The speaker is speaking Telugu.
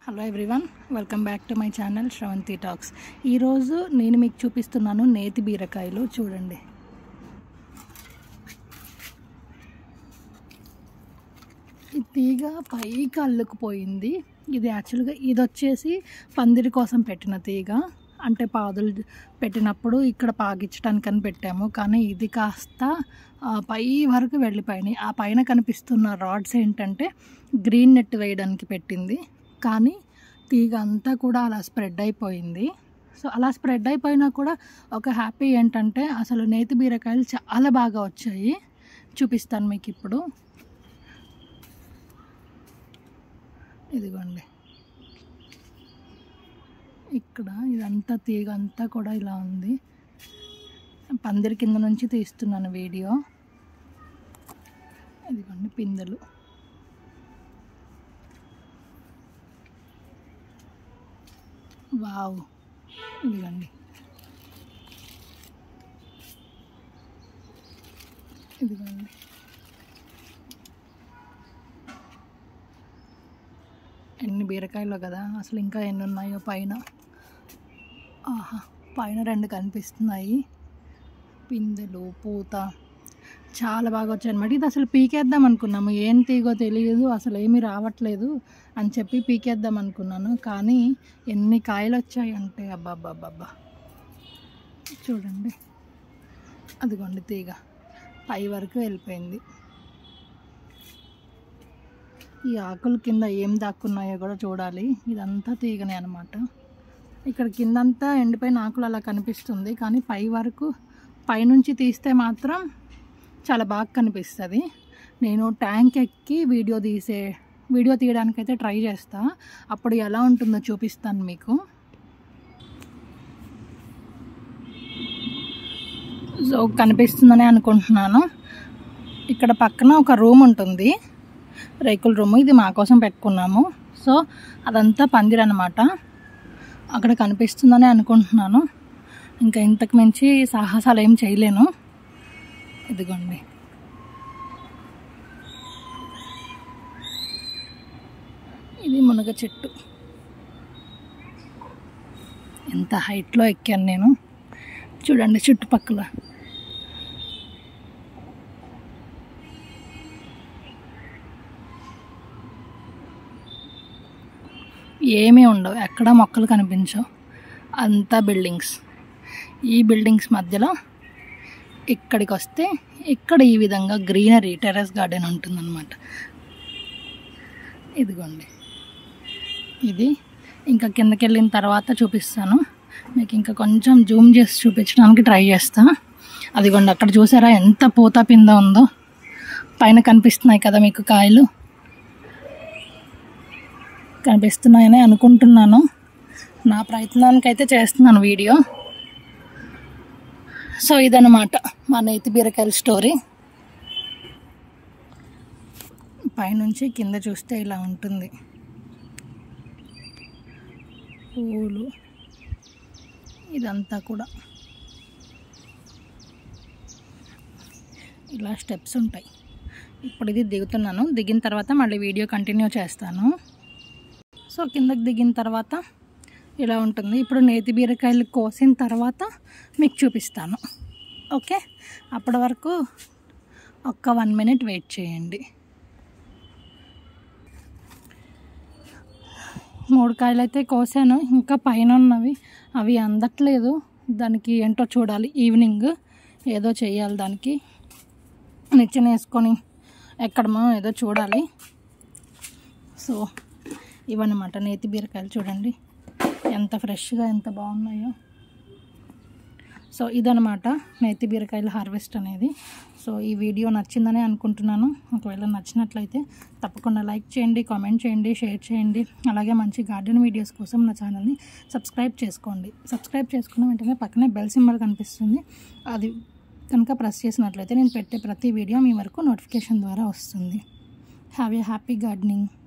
hello everyone welcome back to my channel Sravanthi talks ఈరోజు నేను మీకు చూపిస్తున్నాను నేతి బీరకాయలు చూడండి ఈ తీగ పైకి అల్లుకుపోయింది ఇది యాక్చువల్గా ఇది వచ్చేసి పందిరి కోసం పెట్టిన తీగ అంటే పాదులు పెట్టినప్పుడు ఇక్కడ పాగించడానికని పెట్టాము కానీ ఇది కాస్త ఆ, పై వరకు వెళ్ళిపోయినాయి ఆ పైన కనిపిస్తున్న రాడ్స్ ఏంటంటే గ్రీన్ నెట్ వేయడానికి పెట్టింది కానీ తీగ అంతా కూడా అలా స్ప్రెడ్ అయిపోయింది సో అలా స్ప్రెడ్ అయిపోయినా కూడా ఒక హ్యాపీ ఏంటంటే అసలు నేతి బీరకాయలు చాలా బాగా వచ్చాయి చూపిస్తాను మీకు ఇప్పుడు ఇదిగోండి ఇక్కడ ఇదంతా తీగ అంతా కూడా ఇలా ఉంది పందిరి కింద నుంచి తీస్తున్నాను వీడియో ఇదిగోండి పిందెలు వావ్ ఇదిగోండి ఇదిగోండి ఎన్ని బీరకాయలు కదా అసలు ఇంకా ఎన్ని ఉన్నాయో పైన ఆహా పైన రెండు కనిపిస్తున్నాయి పిందెలు పూత చాలా బాగా వచ్చాయి అనమాట ఇది అసలు పీకేద్దాం అనుకున్నాము ఏం తీగో తెలియదు అసలు ఏమీ రావట్లేదు అని చెప్పి పీకేద్దాం అనుకున్నాను కానీ ఎన్ని కాయలు వచ్చాయి అంటే అబ్బాబ్బాబ్బా చూడండి అదిగోండి తీగ పై వరకు వెళ్ళిపోయింది ఈ ఆకుల కింద ఏం దాక్కున్నాయో కూడా చూడాలి ఇదంతా తీగనే అనమాట ఇక్కడ కిందంతా ఎండిపోయిన ఆకులు అలా కనిపిస్తుంది కానీ పై వరకు పైనుంచి తీస్తే మాత్రం చాలా బాగా కనిపిస్తుంది నేను ట్యాంక్ ఎక్కి వీడియో తీసే వీడియో తీయడానికైతే ట్రై చేస్తా అప్పుడు ఎలా ఉంటుందో చూపిస్తాను మీకు సో కనిపిస్తుందని అనుకుంటున్నాను ఇక్కడ పక్కన ఒక రూమ్ ఉంటుంది రేకుల రూమ్ ఇది మా కోసం పెట్టుకున్నాము సో అదంతా పందిరి అనమాట అక్కడ కనిపిస్తుందని అనుకుంటున్నాను ఇంకా ఇంతకు మించి సాహసాలు ఏం చేయలేను ఇదిగోండి ఇది మునగ చెట్టు ఎంత హైట్లో ఎక్కాను నేను చూడండి చుట్టుపక్కల ఏమీ ఉండవు ఎక్కడ మొక్కలు కనిపించవు అంతా బిల్డింగ్స్ ఈ బిల్డింగ్స్ మధ్యలో ఇక్కడికి వస్తే ఇక్కడ ఈ విధంగా గ్రీనరీ టెర్రస్ గార్డెన్ ఉంటుందన్నమాట ఇదిగోండి ఇది ఇంకా కిందకి వెళ్ళిన తర్వాత చూపిస్తాను మీకు ఇంకా కొంచెం జూమ్ చేసి చూపించడానికి ట్రై చేస్తా అదిగోండి అక్కడ చూసారా ఎంత పూత పింద ఉందో పైన కనిపిస్తున్నాయి కదా మీకు కాయలు కనిపిస్తున్నాయని అనుకుంటున్నాను నా ప్రయత్నానికి అయితే చేస్తున్నాను వీడియో సో ఇదన్నమాట మా నేతి బీరకాయల స్టోరీ పైనుంచి కింద చూస్తే ఇలా ఉంటుంది పూలు ఇదంతా కూడా ఇలా స్టెప్స్ ఉంటాయి ఇప్పుడు ఇది దిగుతున్నాను దిగిన తర్వాత మళ్ళీ వీడియో కంటిన్యూ చేస్తాను సో కిందకి దిగిన తర్వాత ఇలా ఉంటుంది ఇప్పుడు నేతి బీరకాయలు కోసిన తర్వాత మీకు చూపిస్తాను ఓకే అప్పటి వరకు ఒక్క వన్ మినిట్ వెయిట్ చేయండి మూడు కాయలు అయితే కోసాను ఇంకా పైన ఉన్నవి అవి అందట్లేదు దానికి ఏంటో చూడాలి ఈవినింగ్ ఏదో చేయాలి దానికి నిచ్చెన వేసుకొని ఎక్కడమో ఏదో చూడాలి సో ఇవన్నమాట నేతి బీరకాయలు చూడండి ఎంత ఫ్రెష్గా ఎంత బాగున్నాయో సో ఇదనమాట నేతి బీరకాయల హార్వెస్ట్ అనేది సో ఈ వీడియో నచ్చిందని అనుకుంటున్నాను ఒకవేళ నచ్చినట్లయితే తప్పకుండా లైక్ చేయండి కామెంట్ చేయండి షేర్ చేయండి అలాగే మంచి గార్డెన్ వీడియోస్ కోసం నా ఛానల్ని సబ్స్క్రైబ్ చేసుకోండి సబ్స్క్రైబ్ చేసుకున్న వెంటనే పక్కనే బెల్ సింబల్ కనిపిస్తుంది అది కనుక ప్రెస్ చేసినట్లయితే నేను పెట్టే ప్రతి వీడియో మీ వరకు నోటిఫికేషన్ ద్వారా వస్తుంది హ్యావ్ ఏ హ్యాపీ గార్డెనింగ్